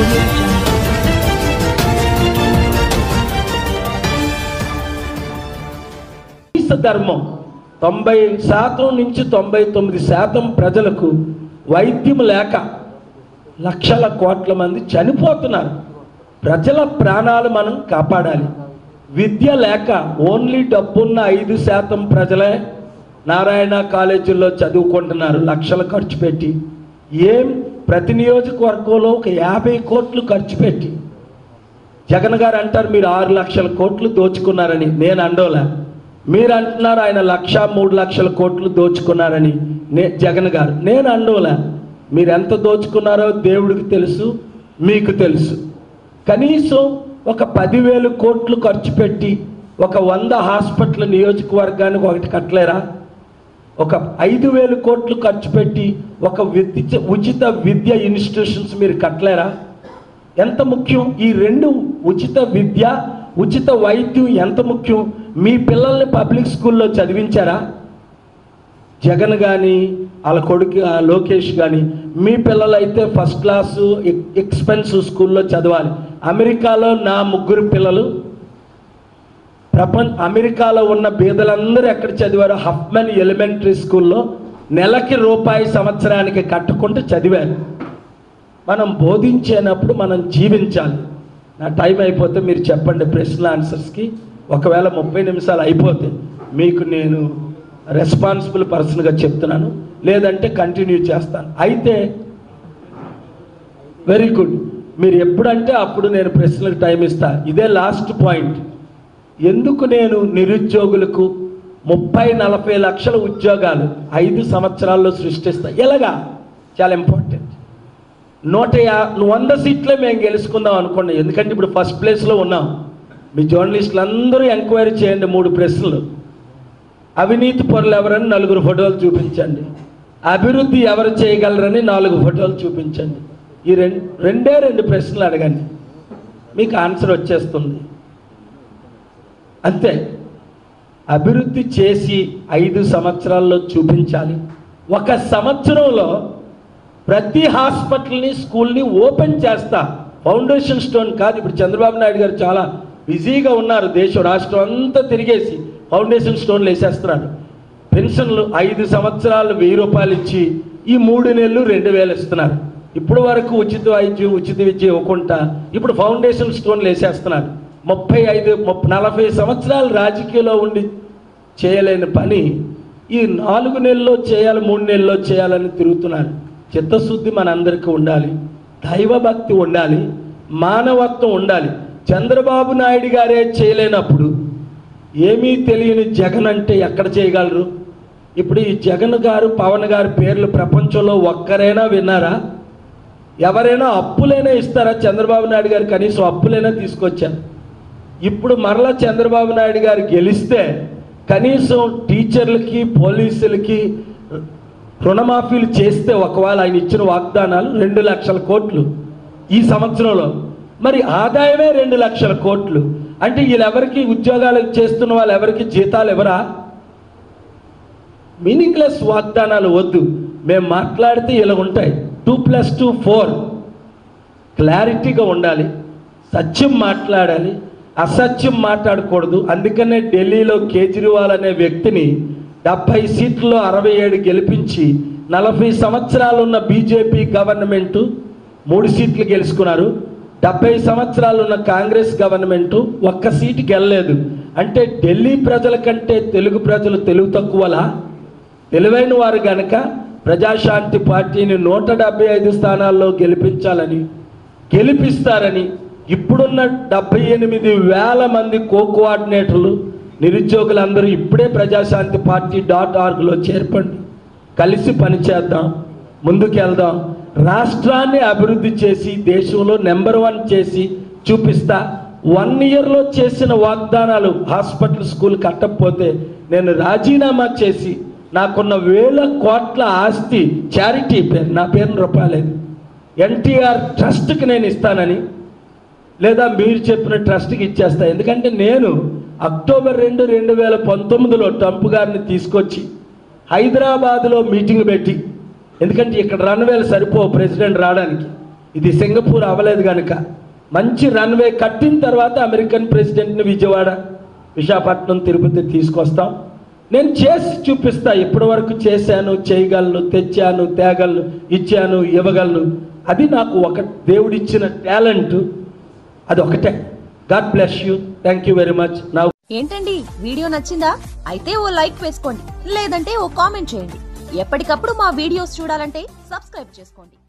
audio jungle. క్రీస్తు ధర్మం తొంభై శాతం నుంచి తొంభై తొమ్మిది శాతం ప్రజలకు వైద్యం లేక లక్షల కోట్ల మంది చనిపోతున్నారు ప్రజల ప్రాణాలు మనం కాపాడాలి విద్య లేక ఓన్లీ డబ్బున్న ఐదు శాతం ప్రజలే నారాయణ కాలేజీల్లో చదువుకుంటున్నారు లక్షలు ఖర్చు పెట్టి ఏం ప్రతి నియోజకవర్గంలో ఒక యాభై కోట్లు ఖర్చు పెట్టి జగన్ గారు అంటారు మీరు ఆరు లక్షల కోట్లు దోచుకున్నారని నేను అండోలే మీరు అంటున్నారు ఆయన లక్ష మూడు లక్షల కోట్లు దోచుకున్నారని నే జగన్ గారు నేను అండోలే మీరు ఎంత దోచుకున్నారో దేవుడికి తెలుసు మీకు తెలుసు కనీసం ఒక పదివేలు కోట్లు ఖర్చు పెట్టి ఒక వంద హాస్పిటల్ నియోజకవర్గానికి ఒకటి కట్టలేరా ఒక ఐదు వేలు కోట్లు ఖర్చు పెట్టి ఒక విద్య ఉచిత విద్య ఇన్స్టిట్యూషన్స్ మీరు కట్టలేరా ఎంత ముఖ్యం ఈ రెండు ఉచిత విద్య ఉచిత వైద్యం ఎంత ముఖ్యం మీ పిల్లల్ని పబ్లిక్ స్కూల్లో చదివించారా జగన్ కానీ వాళ్ళ కొడుకు ఆ లోకేష్ కానీ మీ పిల్లలైతే ఫస్ట్ క్లాసు ఎక్స్పెన్సివ్ స్కూల్లో చదవాలి అమెరికాలో నా ముగ్గురు పిల్లలు ప్రపంచ అమెరికాలో ఉన్న బీదలందరూ ఎక్కడ చదివారో హఫ్మన్ ఎలిమెంటరీ స్కూల్లో నెలకి రూపాయి సంవత్సరానికి కట్టుకుంటూ చదివారు మనం బోధించేటప్పుడు మనం జీవించాలి నా టైం అయిపోతే మీరు చెప్పండి ప్రశ్న ఆన్సర్స్కి ఒకవేళ ముప్పై నిమిషాలు అయిపోతే మీకు నేను రెస్పాన్సిబుల్ పర్సన్గా చెప్తున్నాను లేదంటే కంటిన్యూ చేస్తాను అయితే వెరీ గుడ్ మీరు ఎప్పుడంటే అప్పుడు నేను ప్రశ్నలకు టైం ఇస్తా ఇదే లాస్ట్ పాయింట్ ఎందుకు నేను నిరుద్యోగులకు ముప్పై నలభై లక్షల ఉద్యోగాలు ఐదు సంవత్సరాల్లో సృష్టిస్తా ఎలాగా చాలా ఇంపార్టెంట్ నూట యా వంద సీట్లే మేము గెలుచుకుందాం అనుకున్నాం ఎందుకంటే ఇప్పుడు ఫస్ట్ ప్లేస్లో ఉన్నాం మీ జర్నలిస్టులు అందరూ ఎంక్వైరీ చేయండి మూడు ప్రశ్నలు అవినీతి పరులు ఎవరని నలుగురు ఫోటోలు చూపించండి అభివృద్ధి ఎవరు చేయగలరని నాలుగు ఫోటోలు చూపించండి ఈ రెండు రెండే రెండు ప్రశ్నలు అడగండి మీకు ఆన్సర్ వచ్చేస్తుంది అంతే అభివృద్ధి చేసి ఐదు సంవత్సరాల్లో చూపించాలి ఒక సంవత్సరంలో ప్రతి హాస్పిటల్ని స్కూల్ని ఓపెన్ చేస్తా ఫౌండేషన్ స్టోన్ కాదు ఇప్పుడు చంద్రబాబు నాయుడు గారు చాలా బిజీగా ఉన్నారు దేశం రాష్ట్రం అంతా తిరిగేసి ఫౌండేషన్ స్టోన్లు వేసేస్తున్నారు పెన్షన్లు ఐదు సంవత్సరాలు వెయ్యి రూపాయలు ఇచ్చి ఈ మూడు నెలలు రెండు వేలు ఇస్తున్నారు ఇప్పుడు వరకు ఉచిత వైద్యం ఉచిత విద్య ఇవ్వకుండా ఇప్పుడు ఫౌండేషన్ స్టోన్లు వేసేస్తున్నారు ముప్పై ఐదు ముప్ప నలభై సంవత్సరాలు రాజకీయంలో ఉండి చేయలేని పని ఈ నాలుగు నెలల్లో చేయాలి మూడు నెలల్లో చేయాలని తిరుగుతున్నారు చిత్తశుద్ధి మనందరికీ ఉండాలి దైవభక్తి ఉండాలి మానవత్వం ఉండాలి చంద్రబాబు నాయుడు గారే చేయలేనప్పుడు ఏమీ తెలియని జగన్ అంటే ఎక్కడ చేయగలరు ఇప్పుడు ఈ జగన్ గారు పవన్ గారి పేర్లు ప్రపంచంలో ఒక్కరైనా విన్నారా ఎవరైనా అప్పులైనా ఇస్తారా చంద్రబాబు నాయుడు గారు కనీసం అప్పులైనా తీసుకొచ్చారు ఇప్పుడు మరలా చంద్రబాబు నాయుడు గారు గెలిస్తే కనీసం టీచర్లకి పోలీసులకి రుణమాఫీలు చేస్తే ఒకవేళ ఆయన ఇచ్చిన వాగ్దానాలు రెండు లక్షల కోట్లు ఈ సంవత్సరంలో మరి ఆదాయమే రెండు లక్షల కోట్లు అంటే వీళ్ళెవరికి ఉద్యోగాలు చేస్తున్న వాళ్ళు ఎవరికి జీతాలు ఎవరా మీనింగ్లెస్ వాగ్దానాలు వద్దు మేము మాట్లాడితే ఇలా ఉంటాయి టూ ప్లస్ టూ ఫోర్ క్లారిటీగా ఉండాలి సత్యం మాట్లాడాలి అసత్యం మాట్లాడకూడదు అందుకనే ఢిల్లీలో కేజ్రీవాల్ అనే వ్యక్తిని డెబ్భై సీట్లలో అరవై ఏడు గెలిపించి నలభై సంవత్సరాలు ఉన్న బీజేపీ గవర్నమెంటు మూడు సీట్లు గెలుచుకున్నారు డెబ్బై సంవత్సరాలు ఉన్న కాంగ్రెస్ గవర్నమెంటు ఒక్క సీటు గెలలేదు అంటే ఢిల్లీ ప్రజల కంటే తెలుగు ప్రజలు తెలుగు తక్కువలా తెలివైన వారు గనక ప్రజాశాంతి పార్టీని నూట డెబ్బై ఐదు స్థానాల్లో గెలిపించాలని గెలిపిస్తారని ఇప్పుడున్న డెబ్బై ఎనిమిది వేల మంది కో కోఆర్డినేటర్లు నిరుద్యోగులందరూ ఇప్పుడే ప్రజాశాంతి పార్టీ డాట్ ఆర్గ్లో చేర్పండి కలిసి పనిచేద్దాం ముందుకెళ్దాం రాష్ట్రాన్ని అభివృద్ధి చేసి దేశంలో నెంబర్ వన్ చేసి చూపిస్తా వన్ ఇయర్లో చేసిన వాగ్దానాలు హాస్పిటల్ స్కూల్ కట్టకపోతే నేను రాజీనామా చేసి నాకున్న వేల కోట్ల ఆస్తి చారిటీ పేరు నా పేరు రూపాయలేదు ఎన్టీఆర్ ట్రస్ట్కి నేను ఇస్తానని లేదా మీరు చెప్పిన ట్రస్ట్కి ఇచ్చేస్తా ఎందుకంటే నేను అక్టోబర్ రెండు రెండు వేల పంతొమ్మిదిలో ట్రంప్ గారిని తీసుకొచ్చి హైదరాబాద్లో మీటింగ్ పెట్టి ఎందుకంటే ఇక్కడ రన్వేలు సరిపో ప్రెసిడెంట్ రావడానికి ఇది సింగపూర్ అవ్వలేదు కనుక మంచి రన్వే కట్టిన తర్వాత అమెరికన్ ప్రెసిడెంట్ని విజయవాడ విశాఖపట్నం తిరుపతి తీసుకొస్తాం నేను చేసి చూపిస్తా ఇప్పటి వరకు చేశాను చేయగలను తెచ్చాను తేగలను ఇచ్చాను ఇవ్వగలను అది నాకు ఒక దేవుడిచ్చిన టాలెంట్ అది ఒకటే god bless you thank you very much నా ఏంటండి వీడియో నచ్చిందా అయితే ఓ లైక్ వేసుకోండి లేదంటే ఓ కామెంట్ చేయండి ఎప్పటికప్పుడు మా వీడియోస్ చూడాలంటే సబ్స్క్రైబ్ చేసుకోండి